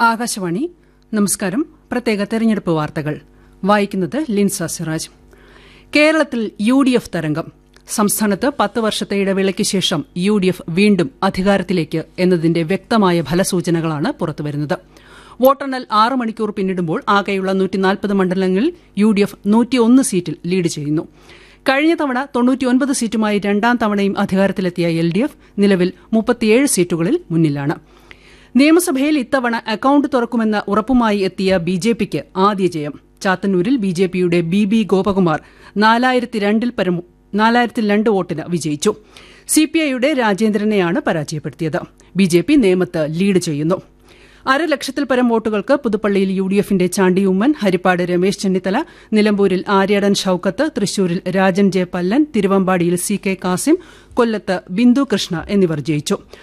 ആകാശവാണി നമസ്കാരം പ്രത്യേക തെരഞ്ഞെടുപ്പ് വാർത്തകൾ വായിക്കുന്നത് ലിൻസ സിറാജ് കേരളത്തിൽ യു ഡി എഫ് തരംഗം സംസ്ഥാനത്ത് പത്ത് വർഷത്തെ ഇടവേളയ്ക്ക് ശേഷം യു ഡി എഫ് വീണ്ടും അധികാരത്തിലേക്ക് എന്നതിന്റെ വ്യക്തമായ ഫലസൂചനകളാണ് പുറത്തുവരുന്നത് വോട്ടെണ്ണൽ ആറ് മണിക്കൂർ പിന്നിടുമ്പോൾ ആകെയുള്ള മണ്ഡലങ്ങളിൽ യു ഡി എഫ് നൂറ്റിയൊന്ന് സീറ്റിൽ ലീഡ് ചെയ്യുന്നു കഴിഞ്ഞ തവണ തൊണ്ണൂറ്റിയൊൻപത് സീറ്റുമായി രണ്ടാം തവണയും അധികാരത്തിലെത്തിയ എൽ ഡി എഫ് നിലവിൽ മുപ്പത്തിയേഴ് സീറ്റുകളിൽ മുന്നിലാണ് നിയമസഭയിൽ ഇത്തവണ അക്കൌണ്ട് തുറക്കുമെന്ന ഉറപ്പുമായി എത്തിയ ബി ജെ പിക്ക് ആദ്യ ജയം ചാത്തന്നൂരിൽ ബി ജെ പിയുടെ ബി ബി ഗോപകുമാർ നാലായിരത്തി രണ്ടിൽ പരം നാലായിരത്തി രണ്ട് വോട്ടിന് വിജയിച്ചു സിപിഐയുടെ രാജേന്ദ്രനെയാണ് പരാജയപ്പെടുത്തിയത് ബി ജെ പി നേമത്ത് ലീഡ് ചെയ്യുന്നു അരലക്ഷത്തിൽ പരം വോട്ടുകൾക്ക് പുതുപ്പള്ളിയിൽ യു ഡി എഫിന്റെ ചാണ്ടി ഉമ്മൻ ഹരിപ്പാട് രമേശ് ചെന്നിത്തല നിലമ്പൂരിൽ ആര്യാടൻ ഷൌക്കത്ത് തൃശൂരിൽ രാജൻ ജെ പല്ലൻ തിരുവമ്പാടിയിൽ സി കെ കാസിം കൊല്ലത്ത് ബിന്ദു കൃഷ്ണ എന്നിവർ ജയിച്ചു